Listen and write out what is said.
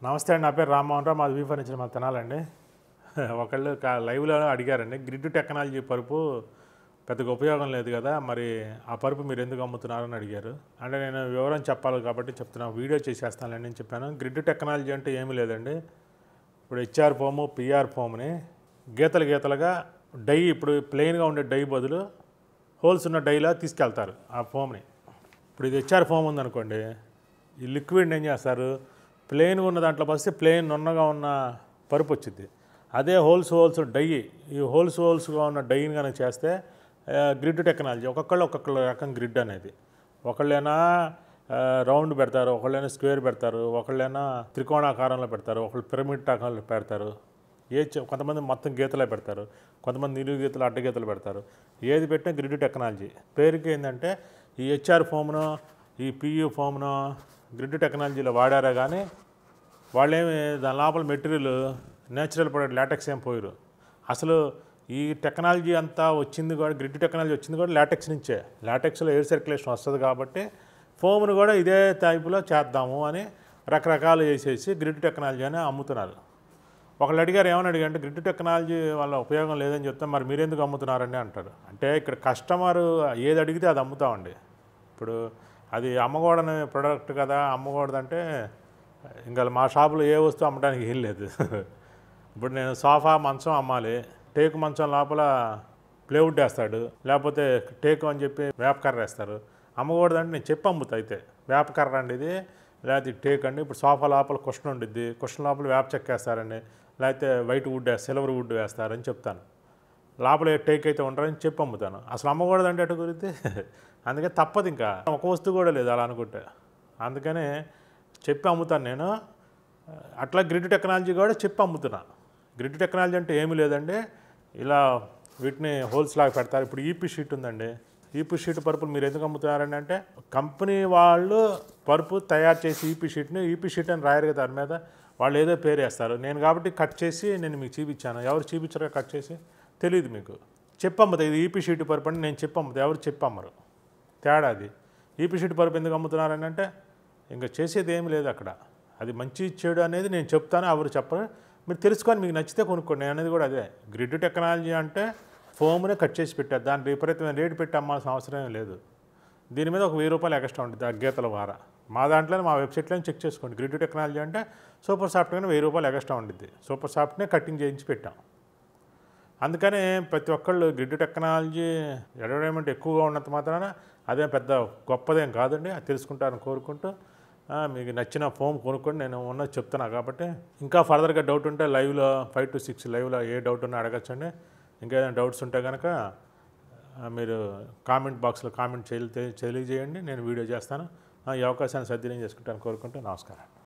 నమస్తే అండి నా పేరు రామ్మోహన్ రావు మాది వీ ఫర్నిచర్ మా తినాలండి ఒకళ్ళు కా- లైవ్లో అడిగారండి గ్రిడ్ టెక్నాలజీ పరుపు పెద్దగా ఉపయోగం లేదు కదా మరి ఆ పరుపు మీరు ఎందుకు అమ్ముతున్నారని అడిగారు అంటే నేను వివరం చెప్పాలి కాబట్టి చెప్తున్నాను వీడియో చేసేస్తానులేండి నేను చెప్పాను గ్రిడ్ టెక్నాలజీ అంటే ఏమీ లేదండి ఇప్పుడు హెచ్ఆర్ ఫోము పిఆర్ ఫోమ్ని గీతలు గీతలుగా డై ఇప్పుడు ప్లెయిన్గా ఉండే డై బదులు హోల్స్ ఉన్న డైలా తీసుకెళ్తారు ఆ ఫోమ్ని ఇప్పుడు ఇది హెచ్ఆర్ ఫోమ్ ఉందనుకోండి ఈ లిక్విడ్ని ఏం చేస్తారు ప్లెయిన్గా ఉన్న దాంట్లో పోస్తే ప్లెయిన్ నున్నగా ఉన్న పరుపు వచ్చింది అదే హోల్స్ హోల్స్ డై ఈ హోల్స్ హోల్స్గా ఉన్న డైని కనుక చేస్తే ఆ, గ్రిడ్ టెక్నాలజీ ఒక్కొక్కళ్ళు ఒక్కొక్క రకం గ్రిడ్ అనేది ఒకళ్ళైనా ఆ, రౌండ్ పెడతారు ఒకళ్ళైనా స్క్వేర్ పెడతారు ఒకళ్ళైనా త్రికోణాకారంలో పెడతారు ఒకళ్ళు పిరమిడ్ ఆకారంలో పెడతారు ఏ చ- కొంతమంది మొత్తం గీతలే పెడతారు కొంతమంది నిలువు గీతలు అడ్డ గీతలు పెడతారు ఏది పెట్టినా గ్రిడ్ టెక్నాలజీ పేరుకి ఏంటంటే ఈ హెచ్ఆర్ ఫోమ్ను ఈ పియూ ఫోమ్ను గ్రిడ్ టెక్నాలజీలో వాడారా కానీ వాళ్ళేమి దాని లోపల మెటీరియల్ నేచురల్ ప్రొడక్ట్ లాటెక్స్ ఏం పోయారు అసలు ఈ టెక్నాలజీ అంతా వచ్చింది కూడా గ్రిడ్ టెక్నాలజీ వచ్చింది కూడా లాటెక్స్ నుంచే లాటెక్స్లో ఎయిర్ సర్క్యులేషన్ వస్తుంది కాబట్టి ఫోమ్ను కూడా ఇదే టైపులో చేద్దాము అని రకరకాలు చేసేసి గ్రిడ్ టెక్నాలజీ అని అమ్ముతున్నారు ఒకళ్ళు అడిగారు ఏమని అడిగారు అంటే గ్రిడ్ టెక్నాలజీ వల్ల ఉపయోగం లేదని చెప్తే మరి మీరు ఎందుకు అమ్ముతున్నారండి అంటారు అంటే ఇక్కడ కస్టమర్ ఏది అడిగితే అది అమ్ముతామండి ఇప్పుడు అది అమ్మకూడని ప్రోడక్ట్ కదా అమ్మకూడదంటే ఇంకా మా షాపులో ఏ వస్తువు అమ్మడానికి ఏం లేదు ఇప్పుడు నేను సోఫా మంచం అమ్మాలి టేకు మంచం లోపల ప్లేవుడ్ వేస్తాడు లేకపోతే టేకు అని చెప్పి వేపకర్ర వేస్తారు అమ్మకూడదంటే నేను చెప్పి అమ్ముతా అయితే వేపకర్ర అండి ఇది లేకపోతే ఇది టేక్ అండి ఇప్పుడు సోఫా లోపల కుషన్ ఉండిద్ది కుషన్ లోపల వేప చెక్క వేస్తారండి లేకపోతే వైట్ వుడ్ వేస్తారు సిల్వర్ వుడ్ వేస్తారని చెప్తాను లోపల ఏ టేక్ అయితే ఉంటారని చెప్పి అమ్ముతాను అసలు అమ్మకూడదంటే అటు గురించి అందుకే తప్పదు ఇంకా ఒక వస్తువు కూడా లేదు అలా అనుకుంటే అందుకనే చెప్పి అమ్ముతాను నేను అట్లా గ్రిడ్ టెక్నాలజీ కూడా చెప్పి అమ్ముతున్నా గ్రిడ్ టెక్నాలజీ అంటే ఏమీ లేదండి ఇలా వీటిని హోల్స్ లాగా పెడతారు ఇప్పుడు ఈపీ షీట్ ఉందండి ఈపీ షీట్ పరుపులు మీరు ఎందుకు అమ్ముతున్నారండి అంటే కంపెనీ వాళ్ళు పరుపు తయారు చేసి ఈపీ షీట్ని ఈపీ షీట్ అని రాయరు కదా దాని మీద వాళ్ళు ఏదో పేరు వేస్తారు నేను కాబట్టి కట్ చేసి నేను మీకు చూపించాను ఎవరు చూపించారో కట్ చేసి తెలియదు మీకు చెప్పమ్మదు ఇది ఈపీ షీట్ పరుపు అంటే నేను చెప్పమ్మదు ఎవరు చెప్పమ్మరు తేడా అది ఈపీ షీట్ పరుపు ఎందుకు అమ్ముతున్నారని అంటే ఇంకా చేసేది ఏమి లేదు అక్కడ అది మంచి చెడు అనేది నేను చెప్తాను ఎవరు చెప్పరు మీరు తెలుసుకొని మీకు నచ్చితే కొనుక్కోండి నేను అనేది కూడా అదే గ్రిడ్ టెక్నాలజీ అంటే ఫోమ్నే కట్ చేసి పెట్టారు దాని విపరీతమైన రేటు పెట్టి అమ్మాల్సిన అవసరం ఏం లేదు దీని మీద ఒక వెయ్యి రూపాయలు ఎక్స్ట్రా ఉంటుంది ఆ గీతల వార మా దాంట్లోనే మా వెబ్సైట్లోనే చెక్ చేసుకోండి గ్రిడ్ టెక్నాలజీ అంటే సూపర్ సాఫ్ట్గానే వెయ్యి రూపాయలు ఎక్స్ట్రా ఉంటుంది సూపర్ సాఫ్ట్నే కటింగ్ చేయించి పెట్టాం అందుకనే ప్రతి ఒక్కళ్ళు గ్రిడ్ టెక్నాలజీ అడ్వర్టైజ్మెంట్ ఎక్కువగా ఉన్నంత మాత్రాన అదేం పెద్ద గొప్పదేం కాదండి అది తెలుసుకుంటారని కోరుకుంటూ ఆ, మీకు నచ్చిన ఫోమ్ కొనుక్కొని నేను ఉన్నది చెప్తున్నా కాబట్టి ఇంకా ఫర్దర్గా డౌట్ ఉంటే లైవ్లో ఫైవ్ టు సిక్స్ లైవ్లో ఏ డౌట్ ఉన్నా అడగచ్చండి ఇంకా ఏదైనా డౌట్స్ ఉంటే కనుక ఆ, మీరు కామెంట్ బాక్స్లో కామెంట్ చేయ తెలియజేయండి నేను వీడియో చేస్తాను ఆ, ఈ అవకాశాన్ని సద్వినియోగం చేసుకుంటాను కోరుకుంటూ నమస్కారం